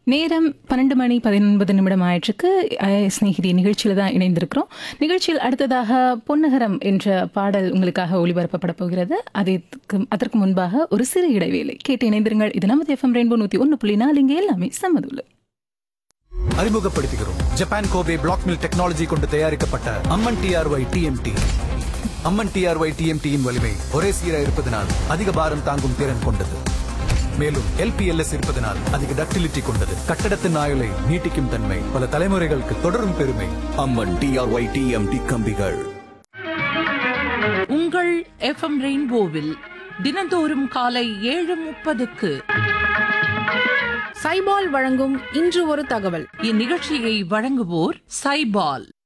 நேரம் பன்னெண்டு மணி பதினொன்பது நிமிடம் ஆயிற்றுக்கு அஹ், சிநேகிதி நிகழ்ச்சியில் தான் இணைந்திருக்கிறோம் நிகழ்ச்சியில் அடுத்ததாக பொன்னகரம் என்ற பாடல் உங்களுக்காக ஒளிபரப்பப்பட போகிறது அதற்கு அதற்கு முன்பாக ஒரு சிறு இடைவேளை கேட்டு இணைந்திருங்கள் இது நமது எஃப்எம் ரெயின்போ நூற்றி ஒன்று புள்ளி நாலு இங்கே எல்லாமே சம்மதுள்ள அறிமுகப்படுத்துகிறோம் Japan Kobe black mill technology கொண்டு தயாரிக்கப்பட்ட Amman TRY TMT Amman TRY டிஎம்டியின் வலிமை ஒரே சீராக இருப்பதனால் அதிக பாரம் தாங்கும் திறன் கொண்டது மேலும் எல்பிஎல்எஸ் இருப்பதனால் அதிக டக்டிலிட்டி கொண்டது கட்டடத்தின் ஆயுளை நீட்டிக்கும் தன்மை பல தலைமுறைகளுக்கு தொடரும் பெருமை அம்மன் டிஆர்ஒய் டிஎம்டி கம்பிகள் உங்கள் எஃப்எம் ரெயின்போவில் தினந்தோறும் காலை ஏழு முப்பதுக்கு சைபால் வழங்கும் இன்று ஒரு தகவல் இந்நிகழ்ச்சியை வழங்குவோர் சைபால்